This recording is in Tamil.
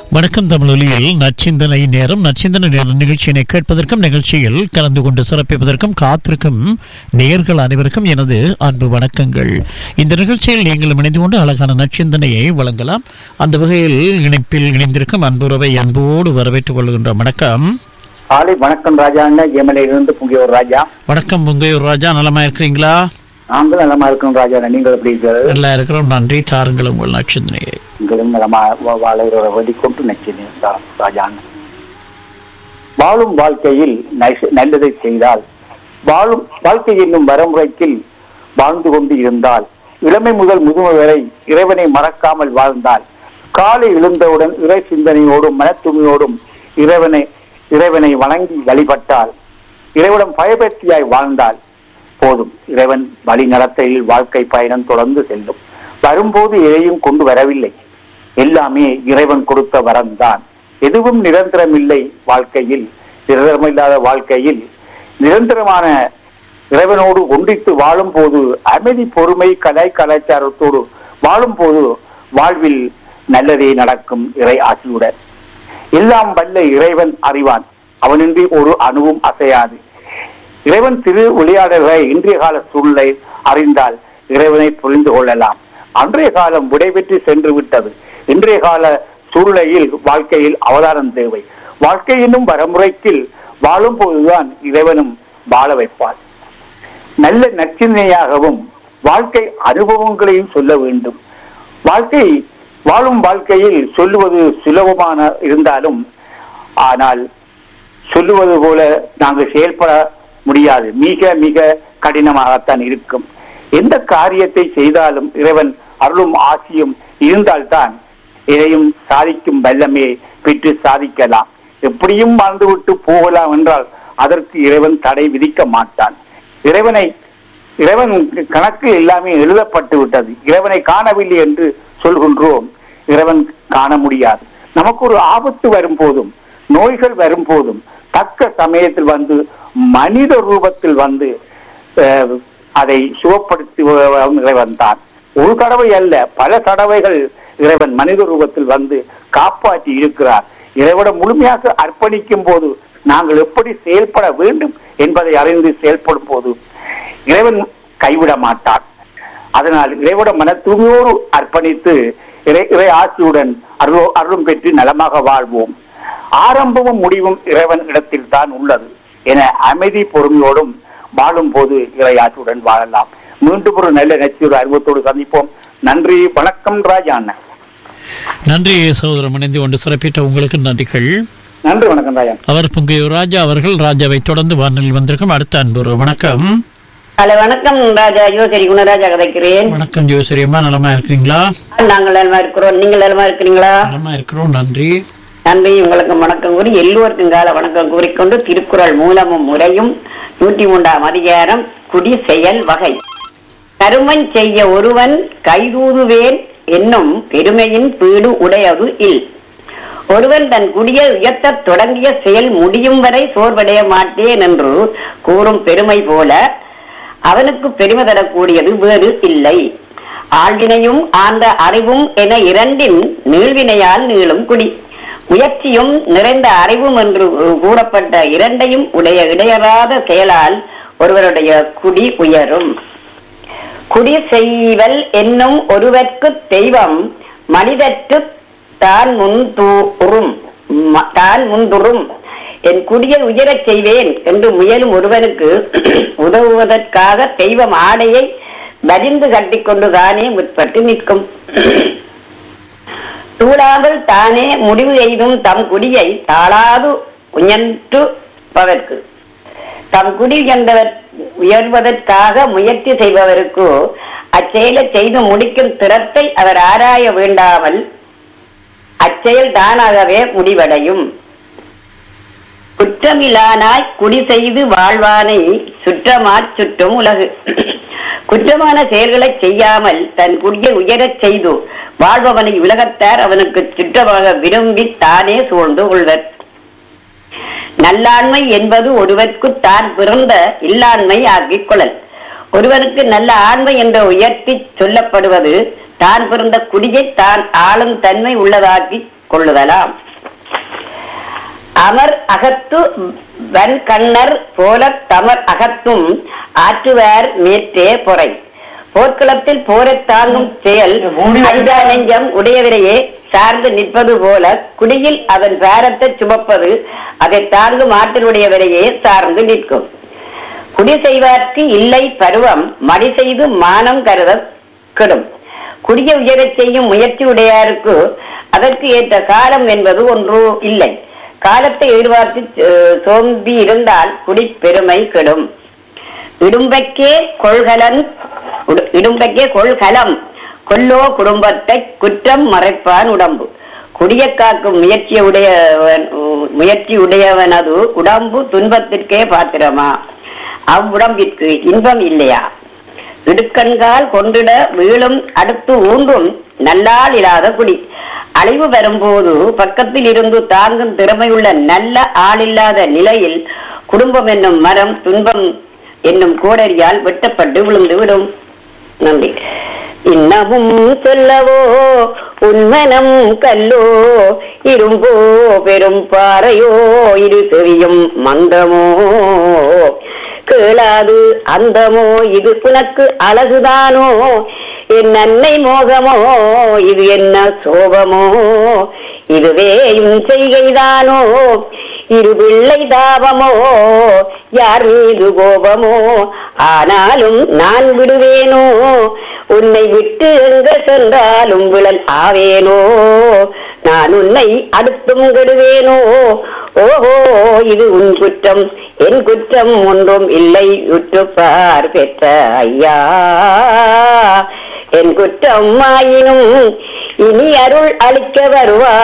வணக்கம் தமிழொலியில் நச்சிந்தனை நேரம் நச்சிந்தனை நேரம் நிகழ்ச்சியினை கேட்பதற்கும் நிகழ்ச்சியில் கலந்து கொண்டு சிறப்பிப்பதற்கும் காத்திருக்கும் நேர்கள் அனைவருக்கும் எனது அன்பு வணக்கங்கள் இந்த நிகழ்ச்சியில் நீங்கள் இணைந்து கொண்டு அழகான நச்சிந்தனையை வழங்கலாம் அந்த வகையில் இணைப்பில் இணைந்திருக்கும் அன்புறவை அன்போடு வரவேற்றுக் கொள்கின்ற வணக்கம் காலை வணக்கம் ராஜா இருந்து புங்கியோர் ராஜா வணக்கம் முங்கையூர் ராஜா நலமா இருக்கிறீங்களா நாங்களும் நலமா இருக்கோம் ராஜா நீங்கள் எப்படி இருக்கிறது நல்லா இருக்கிறோம் நன்றி தாருங்கள் உங்கள் நச்சிந்தனையை நீங்களும் நலமா வா- வாழையோட வழி கொண்டு நச்சினி ராஜா வாழும் வாழ்க்கையில் நை- நல்லதை செய்தால் வாழும் வாழ்க்கை என்னும் வரமுறைக்கில் வாழ்ந்து கொண்டு இருந்தால் இளமை முதல் முதுமை வரை இறைவனை மறக்காமல் வாழ்ந்தால் காலை எழுந்தவுடன் இறை சிந்தனையோடும் மனத்துமையோடும் இறைவனை இறைவனை வணங்கி வழிபட்டால் இறைவனம் பயபக்தியாய் வாழ்ந்தால் போதும் இறைவன் வழி நடத்தையில் வாழ்க்கை பயணம் தொடர்ந்து செல்லும் வரும்போது எதையும் கொண்டு வரவில்லை எல்லாமே இறைவன் கொடுத்த வரம்தான் எதுவும் நிரந்தரமில்லை வாழ்க்கையில் நிரந்தரமில்லாத வாழ்க்கையில் நிரந்தரமான இறைவனோடு ஒன்றித்து வாழும் போது அமைதி பொறுமை கலை கலாச்சாரத்தோடு வாழும் போது வாழ்வில் நல்லதே நடக்கும் இறை ஆசியுடன் எல்லாம் வல்ல இறைவன் அறிவான் அவனின்றி ஒரு அணுவும் அசையாது இறைவன் திரு விளையாடல்களை இன்றைய கால சூழ்நிலை அறிந்தால் இறைவனை புரிந்து கொள்ளலாம் அன்றைய காலம் விடைபெற்று சென்று விட்டது இன்றைய கால சூழ்நிலையில் வாழ்க்கையில் அவதாரம் தேவை வாழ்க்கை என்னும் வரமுறைக்கில் வாழும் போதுதான் இறைவனும் வாழ வைப்பார் நல்ல நச்சினையாகவும் வாழ்க்கை அனுபவங்களையும் சொல்ல வேண்டும் வாழ்க்கை வாழும் வாழ்க்கையில் சொல்லுவது சுலபமான இருந்தாலும் ஆனால் சொல்லுவது போல நாங்கள் செயல்பட முடியாது மிக மிக கடினமாகத்தான் இருக்கும் எந்த காரியத்தை செய்தாலும் இறைவன் அருளும் ஆசியும் இருந்தால்தான் இதையும் சாதிக்கும் வல்லமே பெற்று சாதிக்கலாம் எப்படியும் வாழ்ந்துவிட்டு போகலாம் என்றால் அதற்கு இறைவன் தடை விதிக்க மாட்டான் இறைவனை இறைவன் கணக்கு எல்லாமே எழுதப்பட்டு விட்டது இறைவனை காணவில்லை என்று சொல்கின்றோம் இறைவன் காண முடியாது நமக்கு ஒரு ஆபத்து வரும் போதும் நோய்கள் வரும் போதும் தக்க சமயத்தில் வந்து மனித ரூபத்தில் வந்து அஹ், அதை சுகப்படுத்துவதும் இறைவன் தான் ஒரு தடவை அல்ல பல தடவைகள் இறைவன் மனித ரூபத்தில் வந்து காப்பாற்றி இருக்கிறார் இறைவனை முழுமையாக அர்ப்பணிக்கும் போது நாங்கள் எப்படி செயல்பட வேண்டும் என்பதை அறிந்து செயல்படும் போது இறைவன் கைவிட மாட்டான் அதனால் இறைவன மன தூய்மையோடு அர்ப்பணித்து இறை இறை ஆசியுடன் அருளோ அருளும் பெற்று நலமாக வாழ்வோம் ஆரம்பமும் முடிவும் இறைவன் இடத்தில் தான் உள்ளது என அமைதி பொறுமையோடும் வாழும் போது இறை ஆசியுடன் வாழலாம் மீண்டும் ஒரு நல்ல நச்சியோட அனுபவத்தோடு சந்திப்போம் நன்றி வணக்கம் ராஜா அண்ணன் நன்றி சகோதரம் இணைந்து கொண்டு சிறப்பித்த உங்களுக்கு நன்றிகள் நன்றி வணக்கம் ராஜா அவர் புங்கையூர் ராஜா அவர்கள் ராஜாவை தொடர்ந்து வானொலி வந்திருக்கும் அடுத்த அன்பு வணக்கம் ஹலோ வணக்கம் ராஜா யோசரி குணராஜா கதைக்கிறேன் வணக்கம் ஜோசரியம்மா நலமா இருக்கிறீங்களா நாங்கள் நலமா இருக்கிறோம் நீங்கள் நலமா இருக்கிறீங்களா நலமா இருக்கிறோம் நன்றி நன்றி உங்களுக்கு வணக்கம் கூறி எல்லோருக்கும் கால வணக்கம் கூறிக்கொண்டு திருக்குறள் மூலமும் முறையும் நூற்றி மூன்றாம் அதிகாரம் குடி செயல் வகை கருமன் செய்ய ஒருவன் கைதூதுவேன் என்னும் பெருமையின் பீடு உடையது இல் ஒருவன் தன் குடியை உயர்த்தத் தொடங்கிய செயல் முடியும் வரை சோர்வடைய மாட்டேன் என்று கூறும் பெருமை போல அவனுக்கு பெருமை தரக்கூடியது வேறு இல்லை ஆழ்வினையும் ஆழ்ந்த அறிவும் என இரண்டின் நீள்வினையால் நீளும் குடி முயற்சியும் நிறைந்த அறிவும் என்று கூறப்பட்ட இரண்டையும் உடைய இடையறாத செயலால் ஒருவருடைய குடி உயரும் குடி செய்வல் என்னும் ஒருவர்க்கு தெய்வம் மனிதர்க்கு தான் முன்தூறும் ம- தான் முன்துறும் என் குடியை உயரச் செய்வேன் என்று முயலும் ஒருவனுக்கு உதவுவதற்காக தெய்வம் ஆடையை வரிந்து கட்டிக்கொண்டு தானே முற்பட்டு நிற்கும் தூளாமல் தானே முடிவு எய்தும் தம் குடியை தாளாது உயர்த்துபவர்க்கு தம் குடி உயர்ந்தவர் உயர்வதற்காக முயற்சி செய்பவருக்கு அச்செயலை செய்து முடிக்கும் திறத்தை அவர் ஆராய வேண்டாமல் அச்செயல் தானாகவே முடிவடையும் குற்றமில்லானாய் குடி செய்து வாழ்வானை சுற்றமாற் சுற்றும் உலகு குற்றமான செயல்களை செய்யாமல் தன் குடியை உயரச் செய்து வாழ்பவனை உலகத்தார் அவனுக்கு சுற்றமாக விரும்பி தானே சூழ்ந்து கொள்வர் நல்லாண்மை என்பது ஒருவர்க்கு தான் பிறந்த இல்லாண்மை ஆக்கிக் கொள்ளல் ஒருவருக்கு நல்ல ஆண்மை என்று உயர்த்தி சொல்லப்படுவது தான் பிறந்த குடியை தான் ஆளும் தன்மை உள்ளதாக்கி கொள்ளுதலாம் அமர் அகத்து வன் கண்ணர் போல தமர் அகத்தும் ஆற்றுவார் மேற்றே பொறை போர்க்களத்தில் போரைத் தாங்கும் செயல் அஞ்சா நெஞ்சம் உடையவரையே சார்ந்து நிற்பது போல குடியில் அதன் பாரத்தை சுமப்பது அதை தாங்கும் ஆற்றலுடையவரையே சார்ந்து நிற்கும் குடி செய்வார்க்கு இல்லை பருவம் மடி செய்து மானம் கருத கெடும் குடிய உயரச் செய்யும் முயற்சி உடையாருக்கு அதற்கு ஏற்ற காலம் என்பது ஒன்று இல்லை காலத்தை எதிர்பார்த்து அஹ், சோம்பி இருந்தால் குடி பெருமை கெடும் இடும்பைக்கே கொள்கலன் உடு- இடும்பைக்கே கொள்கலம் கொல்லோ குடும்பத்தை குற்றம் மறைப்பான் உடம்பு குடிய காக்கும் முயற்சி உடையவன் முயற்சி உடையவனது உடம்பு துன்பத்திற்கே பாத்திரமா அவ்வுடம்பிற்கு இன்பம் இல்லையா இடுக்கண்கால் கொண்டிட வீழும் அடுத்து ஊன்றும் நல்லால் இல்லாத குடி அழிவு வரும்போது பக்கத்தில் இருந்து தாங்கும் திறமையுள்ள நல்ல ஆளில்லாத நிலையில் குடும்பம் என்னும் மரம் துன்பம் என்னும் கோடரியால் வெட்டப்பட்டு விழுந்து விடும் நன்றி இன்னமும் சொல்லவோ உன்மனம் கல்லோ இரும்போ பெரும் பாறையோ இரு செவியும் மந்தமோ கேளாது அந்தமோ இது உனக்கு அழகுதானோ என் அன்னை மோகமோ இது என்ன சோபமோ இதுவே உன் செய்கைதானோ இரு பிள்ளை தாபமோ யார் மீது கோபமோ ஆனாலும் நான் விடுவேனோ உன்னை விட்டு எங்க சென்றாலும் விழல் ஆவேனோ நான் உன்னை அடுத்தும் கெடுவேனோ ஓஹோ இது உன் குற்றம் என் குற்றம் ஒன்றும் இல்லை உற்றுப்பார் பெற்ற ஐயா என் குற்றம் ஆயினும் இனி அருள் அளிக்க வருவார்